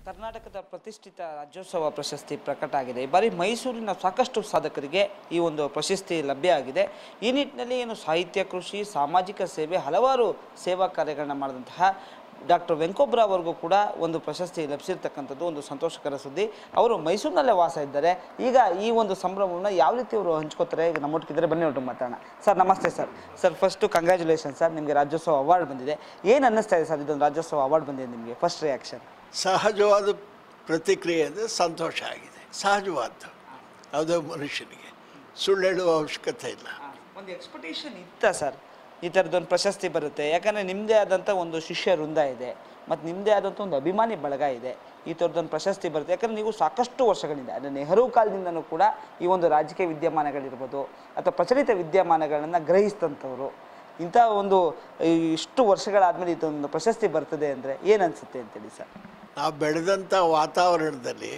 ಕರ್ನಾಟಕದ ಪ್ರತಿಷ್ಠಿತ ರಾಜ್ಯೋತ್ಸವ ಪ್ರಶಸ್ತಿ ಪ್ರಕಟ ಆಗಿದೆ ಈ ಬಾರಿ ಮೈಸೂರಿನ ಸಾಕಷ್ಟು ಸಾಧಕರಿಗೆ ಈ ಒಂದು ಪ್ರಶಸ್ತಿ ಲಭ್ಯ ಆಗಿದೆ ಈ ನಿಟ್ಟಿನಲ್ಲಿ ಏನು ಸಾಹಿತ್ಯ ಕೃಷಿ ಸಾಮಾಜಿಕ ಸೇವೆ ಹಲವಾರು ಸೇವಾ ಕಾರ್ಯಗಳನ್ನ ಮಾಡಿದಂತಹ ಡಾಕ್ಟರ್ ವೆಂಕೋಬ್ರಾವ್ರಿಗೂ ಕೂಡ ಒಂದು ಪ್ರಶಸ್ತಿ ಲಭಿಸಿರ್ತಕ್ಕಂಥದ್ದು ಒಂದು ಸಂತೋಷಕರ ಸುದ್ದಿ ಅವರು ಮೈಸೂರಿನಲ್ಲೇ ವಾಸ ಇದ್ದಾರೆ ಈಗ ಈ ಒಂದು ಸಂಭ್ರಮವನ್ನು ಯಾವ ರೀತಿ ಅವರು ಹಂಚ್ಕೋತಾರೆ ಈಗ ನಮ್ಮೊಟ್ಟಿಗಿದ್ರೆ ಬನ್ನಿ ಒಟ್ಟು ಮಾತಾಡೋಣ ಸರ್ ನಮಸ್ತೆ sir sir first congratulation sir ನಿಮಗೆ ರಾಜ್ಯೋತ್ಸವ ಅವಾರ್ಡ್ ಬಂದಿದೆ ಏನು ಅನ್ನಿಸ್ತಾ ಇದೆ ಸರ್ ಇದೊಂದು ರಾಜ್ಯೋತ್ಸವ ಅವಾರ್ಡ್ ಬಂದಿದೆ ನಿಮಗೆ ಫಸ್ಟ್ ರಿಯಾಕ್ಷನ್ ಸಹಜವಾದ ಪ್ರತಿಕ್ರಿಯೆ ಅಂದರೆ ಸಂತೋಷ ಆಗಿದೆ ಸಹಜವಾದ್ದು ಯಾವುದೋ ಮನುಷ್ಯನಿಗೆ ಸುಳ್ಳು ಹೇಳುವ ಅವಶ್ಯಕತೆ ಇಲ್ಲ ಒಂದು ಎಕ್ಸ್ಪೆಕ್ಟೇಷನ್ ಇತ್ತ ಸರ್ ಈ ಥರದ್ದೊಂದು ಪ್ರಶಸ್ತಿ ಬರುತ್ತೆ ಯಾಕಂದರೆ ನಿಮ್ಮದೇ ಆದಂಥ ಒಂದು ಶಿಷ್ಯ ವೃಂದ ಇದೆ ಮತ್ತು ನಿಮ್ಮದೇ ಆದಂಥ ಒಂದು ಅಭಿಮಾನಿ ಬಳಗ ಇದೆ ಈ ಥರದ್ದೊಂದು ಪ್ರಶಸ್ತಿ ಬರುತ್ತೆ ಯಾಕಂದರೆ ನೀವು ಸಾಕಷ್ಟು ವರ್ಷಗಳಿಂದ ಅಂದರೆ ನೆಹರು ಕಾಲದಿಂದನೂ ಕೂಡ ಈ ಒಂದು ರಾಜಕೀಯ ವಿದ್ಯಮಾನಗಳಿರ್ಬೋದು ಅಥವಾ ಪ್ರಚಲಿತ ವಿದ್ಯಮಾನಗಳನ್ನು ಗ್ರಹಿಸಿದಂಥವ್ರು ಇಂಥ ಒಂದು ಈ ಇಷ್ಟು ವರ್ಷಗಳಾದಮೇಲೆ ಇದೊಂದು ಪ್ರಶಸ್ತಿ ಬರ್ತದೆ ಅಂದರೆ ಏನು ಅನಿಸುತ್ತೆ ಅಂತೇಳಿ ಸರ್ ನಾವು ಬೆಳೆದಂಥ ವಾತಾವರಣದಲ್ಲಿ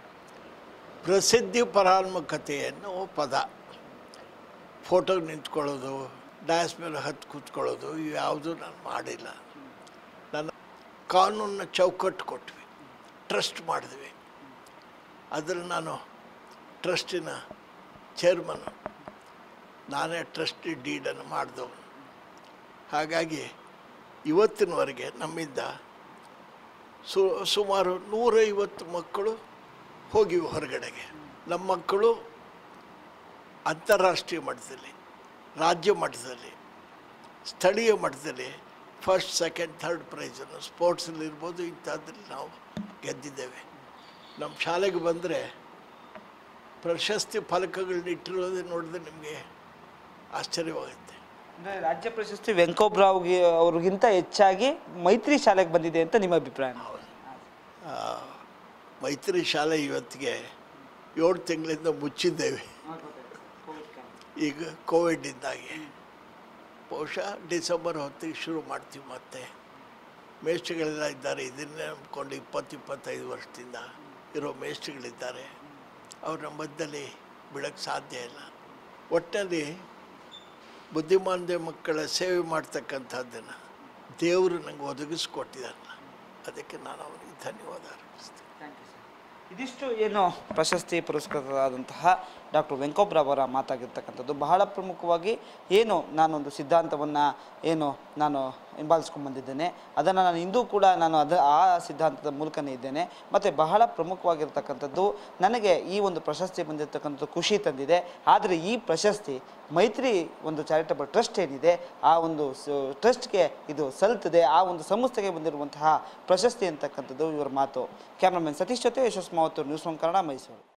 ಪ್ರಸಿದ್ಧಿ ಪರಾತ್ಮಕತೆ ಅನ್ನೋ ಪದ ಫೋಟೋಗೆ ನಿಂತ್ಕೊಳ್ಳೋದು ಡ್ಯಾನ್ಸ್ ಮೇಲೆ ಹತ್ತು ಕೂತ್ಕೊಳ್ಳೋದು ಇವು ಯಾವುದೂ ನಾನು ಮಾಡಿಲ್ಲ ನನ್ನ ಕಾನೂನಿನ ಚೌಕಟ್ಟು ಕೊಟ್ವಿ ಟ್ರಸ್ಟ್ ಮಾಡಿದ್ವಿ ಅದ್ರಲ್ಲಿ ನಾನು ಟ್ರಸ್ಟಿನ ಚೇರ್ಮನ್ ನಾನೇ ಟ್ರಸ್ಟಿ ಡೀಡನ್ನು ಮಾಡಿದವನು ಹಾಗಾಗಿ ಇವತ್ತಿನವರೆಗೆ ನಮ್ಮಿಂದ ಸು ಸುಮಾರು ನೂರೈವತ್ತು ಮಕ್ಕಳು ಹೋಗಿವೆ ಹೊರಗಡೆಗೆ ನಮ್ಮ ಮಕ್ಕಳು ಅಂತಾರಾಷ್ಟ್ರೀಯ ಮಟ್ಟದಲ್ಲಿ ರಾಜ್ಯ ಮಟ್ಟದಲ್ಲಿ ಸ್ಥಳೀಯ ಮಟ್ಟದಲ್ಲಿ ಫಸ್ಟ್ ಸೆಕೆಂಡ್ ಥರ್ಡ್ ಪ್ರೈಸನ್ನು ಸ್ಪೋರ್ಟ್ಸಲ್ಲಿ ಇರ್ಬೋದು ಇಂಥದ್ರಲ್ಲಿ ನಾವು ಗೆದ್ದಿದ್ದೇವೆ ನಮ್ಮ ಶಾಲೆಗೆ ಬಂದರೆ ಪ್ರಶಸ್ತಿ ಫಲಕಗಳನ್ನ ಇಟ್ಟಿರೋದೇ ನೋಡಿದ್ರೆ ನಿಮಗೆ ಆಶ್ಚರ್ಯವಾಗುತ್ತೆ ಅಂದರೆ ರಾಜ್ಯ ಪ್ರಶಸ್ತಿ ವೆಂಕೋಬ್ರಾವ್ಗೆ ಅವ್ರಿಗಿಂತ ಹೆಚ್ಚಾಗಿ ಮೈತ್ರಿ ಶಾಲೆಗೆ ಬಂದಿದೆ ಅಂತ ನಿಮ್ಮ ಅಭಿಪ್ರಾಯ ಆ, ಮೈತ್ರಿ ಶಾಲೆ ಇವತ್ತಿಗೆ ಏಳು ತಿಂಗಳಿಂದ ಮುಚ್ಚಿದ್ದೇವೆ ಈಗ ಕೋವಿಡ್ನಿಂದಾಗಿ ಬಹುಶಃ ಡಿಸೆಂಬರ್ ಹೊತ್ತಿಗೆ ಶುರು ಮಾಡ್ತೀವಿ ಮತ್ತೆ ಮೇಷ್ಟ್ರುಗಳೆಲ್ಲ ಇದ್ದಾರೆ ಇದನ್ನೇ ನಂಬ್ಕೊಂಡು ಇಪ್ಪತ್ತು ಇಪ್ಪತ್ತೈದು ವರ್ಷದಿಂದ ಇರೋ ಮೇಷ್ಟ್ರುಗಳಿದ್ದಾರೆ ಅವ್ರ ನಮ್ಮ ಮಧ್ಯದಲ್ಲಿ ಬಿಡೋಕ್ಕೆ ಸಾಧ್ಯ ಇಲ್ಲ ಒಟ್ಟಲ್ಲಿ ಬುದ್ಧಿಮಾಂದ್ಯ ಮಕ್ಕಳ ಸೇವೆ ಮಾಡ್ತಕ್ಕಂಥದ್ದನ್ನು ದೇವರು ನನಗೆ ಒದಗಿಸ್ಕೊಟ್ಟಿದ್ದಾರಲ್ಲ ಅದಕ್ಕೆ ನಾನು ಅವರಿಗೆ ಧನ್ಯವಾದ ಅರ್ಪಿಸ್ತೇನೆ ಇದಿಷ್ಟು ಏನು ಪ್ರಶಸ್ತಿ ಪುರಸ್ಕೃತರಾದಂತಹ ಡಾಕ್ಟರ್ ವೆಂಕೋಬ್ರಾವ್ ಅವರ ಮಾತಾಗಿರ್ತಕ್ಕಂಥದ್ದು ಬಹಳ ಪ್ರಮುಖವಾಗಿ ಏನು ನಾನೊಂದು ಸಿದ್ಧಾಂತವನ್ನು ಏನು ನಾನು ಹಿಂಬಾಲಿಸ್ಕೊಂಡು ಬಂದಿದ್ದೇನೆ ಅದನ್ನು ನಾನು ಇಂದೂ ಕೂಡ ನಾನು ಅದ ಆ ಸಿದ್ಧಾಂತದ ಮೂಲಕನೇ ಇದ್ದೇನೆ ಮತ್ತು ಬಹಳ ಪ್ರಮುಖವಾಗಿರ್ತಕ್ಕಂಥದ್ದು ನನಗೆ ಈ ಒಂದು ಪ್ರಶಸ್ತಿ ಬಂದಿರತಕ್ಕಂಥದ್ದು ಖುಷಿ ತಂದಿದೆ ಆದರೆ ಈ ಪ್ರಶಸ್ತಿ ಮೈತ್ರಿ ಒಂದು ಚಾರಿಟಬಲ್ ಟ್ರಸ್ಟ್ ಏನಿದೆ ಆ ಒಂದು ಟ್ರಸ್ಟ್ಗೆ ಇದು ಸಲ್ತದೆ ಆ ಒಂದು ಸಂಸ್ಥೆಗೆ ಬಂದಿರುವಂತಹ ಪ್ರಶಸ್ತಿ ಅಂತಕ್ಕಂಥದ್ದು ಇವರ ಮಾತು ಕ್ಯಾಮ್ರಾಮನ್ ಸತೀಶ್ ಜೊತೆ ಯಶಸ್ ಮಾವತ್ತು ನ್ಯೂಸ್ ಒನ್ ಕನ್ನಡ ಮೈಸೂರು